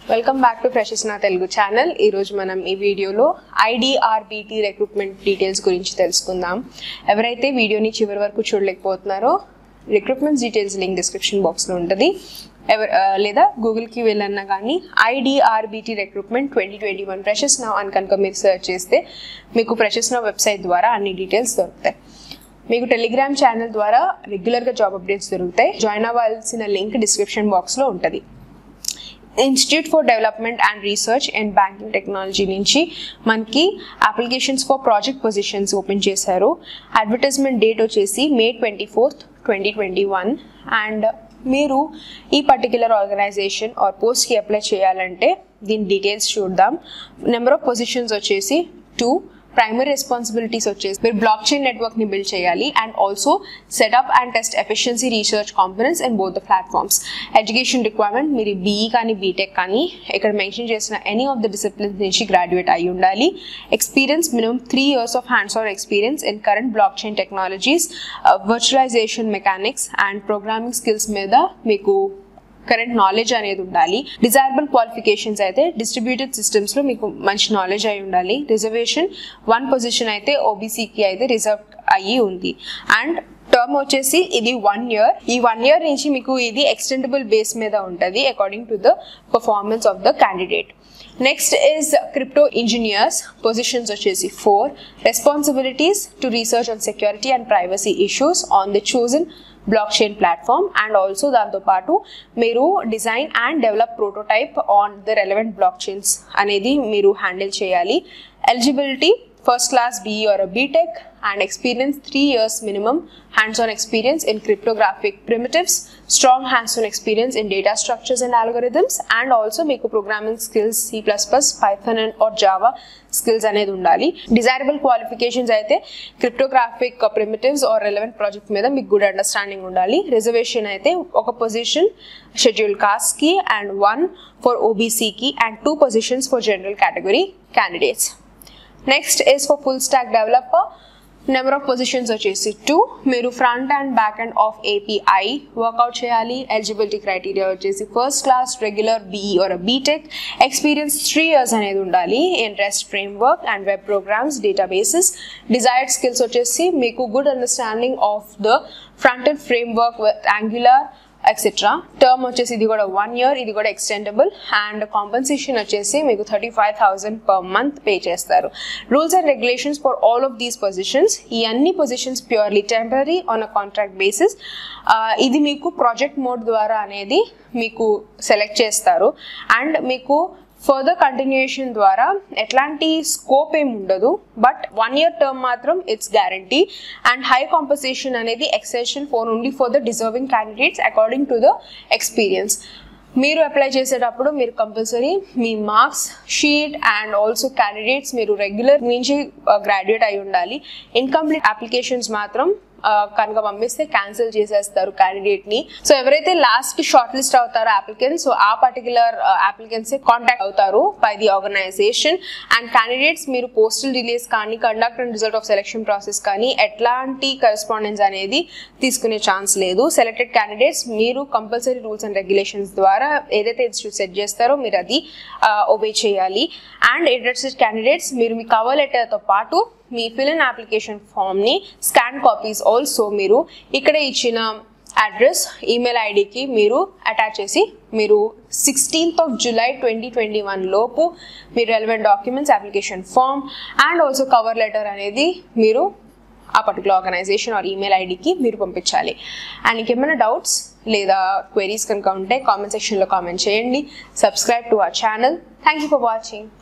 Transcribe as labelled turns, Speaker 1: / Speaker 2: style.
Speaker 1: welcome back to ఫ్రెషెస్ నా Telugu channel ఈరోజు మనం ఈ వీడియోలో ఐడిఆర్బిటి రిక్రూట్మెంట్ డీటెయిల్స్ గురించి తెలుసుకుందాం ఎవరైతే వీడియోని చివరి వరకు చూడలేకపోతున్నారో రిక్రూట్మెంట్ డీటెయిల్స్ లింక్ డిస్క్రిప్షన్ బాక్స్లో ఉంటుంది ఎవరు ఆ, లేదా గూగుల్కి వెళ్ళన్నా కానీ IDRBT recruitment twenty twenty one freshers నా అని కనుక మీరు సెర్చ్ చేస్తే మీకు ఫ్రెషెస్ నా వెబ్సైట్ ద్వారా అన్ని డీటెయిల్స్ దొరుకుతాయి మీకు టెలిగ్రామ్ ఛానల్ ద్వారా రెగ్యులర్గా జాబ్ అప్డేట్స్ దొరుకుతాయి జాయిన్ అవ్వాల్సిన లింక్ డిస్క్రిప్షన్ బాక్స్లో ఉంటుంది institute for development and research and banking technology నుంచి మనకి applications for project positions open చేశారు అడ్వర్టైజ్మెంట్ డేట్ వచ్చేసి May twenty fourth twenty twenty one and మీరు ఈ పర్టిక్యులర్ ఆర్గనైజేషన్ ఆర్ పోస్ట్కి అప్లై చేయాలంటే దీని డీటెయిల్స్ చూద్దాం నెంబర్ ఆఫ్ పొజిషన్స్ వచ్చేసి టూ ప్రైమరీ రెస్పాన్సిబిలిటీస్ వచ్చేసి మీరు బ్లాక్ చైన్ నెట్వర్క్ని బిల్డ్ చేయాలి and also set up and test efficiency research components and both the platforms education requirement మీరు బీఈ కానీ బీటెక్ కానీ ఇక్కడ మెన్షన్ చేసిన ఎనీ ఆఫ్ ద డిసిప్లిన్స్ నుంచి గ్రాడ్యుయేట్ అయి ఉండాలి experience minimum three years of hands on experience in current blockchain technologies virtualization mechanics and programming skills మీద మీకు కరెంట్ నాలెడ్జ్ అనేది ఉండాలి డిజైరబుల్ క్వాలిఫికేషన్స్ అయితే డిస్ట్రిబ్యూటెడ్ సిస్టమ్స్ లో మీకు మంచి నాలెడ్జ్ అయి ఉండాలి రిజర్వేషన్ వన్ పొజిషన్ అయితే ఓబీసీకి అయితే రిజర్వ్ అయ్యి ఉంది అండ్ టర్మ్ వచ్చేసి ఇది వన్ ఇయర్ ఈ వన్ ఇయర్ నుంచి మీకు ఇది ఎక్స్టెండబుల్ బేస్ మీద ఉంటుంది according to the performance of the candidate next is crypto engineers positions వచ్చేసి four responsibilities to research on security and privacy issues on the chosen blockchain platform and also దాంతోపాటు మీరు design and develop prototype on the relevant blockchains అనేది మీరు handle చేయాలి eligibility first class BE or BTech and experience three years minimum hands on experience in cryptographic primitives strong hands on experience in data structures and algorithms and also మీకు programming skills C plus plus Python and or Java skills అనేది ఉండాలి desirable qualifications అయితే cryptographic primitives or relevant project మీద మీకు good understanding ఉండాలి reservation అయితే ఒక position schedule కాస్ట్కి అండ్ వన్ ఫర్ ఓబీసీకి and two positions for general category candidates next is for full stack developer number of positions వచ్చేసి two మీరు front and back and of API work out చేయాలి eligibility criteria వచ్చేసి first class regular BE or BTech experience three years అనేది ఉండాలి in rest framework and web programs databases desired skills వచ్చేసి మీకు good understanding of the front and framework with Angular etcetera term వచ్చేసి ఇది కూడా one year ఇది కూడా extendable and compensation వచ్చేసి మీకు thirty five thousand per month pay చేస్తారు rules and regulations for all of these positions ఈ అన్ని positions purely temporary on a contract basis ఇది మీకు ప్రాజెక్ట్ మోడ్ ద్వారా అనేది మీకు సెలెక్ట్ చేస్తారు అండ్ మీకు ఫర్దర్ కంటిన్యూషన్ ద్వారా ఎట్లాంటి స్కోప్ ఏమి ఉండదు బట్ వన్ ఇయర్ టర్మ్ మాత్రం it's guarantee and high compensation అనేది exception for only for the deserving candidates according to the experience మీరు అప్లై చేసేటప్పుడు మీరు కంపల్సరీ మీ marks sheet and also candidates మీరు రెగ్యులర్ నుంచి గ్రాడ్యుయేట్ అయి ఉండాలి ఇన్కంప్లీట్ అప్లికేషన్స్ మాత్రం ఆ, కనుక పంపిస్తే క్యాన్సిల్ చేసేస్తారు క్యాండిడేట్ ని సో ఎవరైతే లాస్ట్ కి షార్ట్ లిస్ట్ అవుతారో అప్లికెంట్స్ సో ఆ పర్టికులర్ అప్లికెంట్స్ కాంటాక్ట్ అవుతారు by the organization and candidates మీరు పోస్టల్ రిలీజ్ కానీ conduct and result of selection process కానీ ఎట్లాంటి కరెస్పాండెన్స్ అనేది తీసుకునే ఛాన్స్ లేదు సెలెక్టెడ్ క్యాండిడేట్స్ మీరు కంపల్సరీ రూల్స్ అండ్ రెగ్యులేషన్స్ ద్వారా ఏదైతే ఇన్స్టిట్యూట్ సెట్ చేస్తారో మీరు అది ఒబే చేయాలి అండ్ ఇంట్రెస్టెడ్ క్యాండిడేట్స్ మీరు మీ కవర్ లెటర్తో పాటు మీ ఫిల్ ఇన్ అప్లికేషన్ ఫామ్ని స్కాన్ కాపీస్ ఆల్సో మీరు ఇక్కడ ఇచ్చిన అడ్రస్ ఈమెయిల్ ఐడికి మీరు అటాచ్ చేసి మీరు sixteenth of July twenty twenty one లోపు మీరు relevant documents application form and also cover letter అనేది మీరు ఆ పర్టికులర్ ఆర్గనైజేషన్ ఆర్ ఈమెయిల్ ఐడికి మీరు పంపించాలి అండ్ ఇంకేమైనా డౌట్స్ లేదా క్వైరీస్ కనుక ఉంటే కామెంట్ సెక్షన్లో కామెంట్ చేయండి subscribe to our channel thank you for watching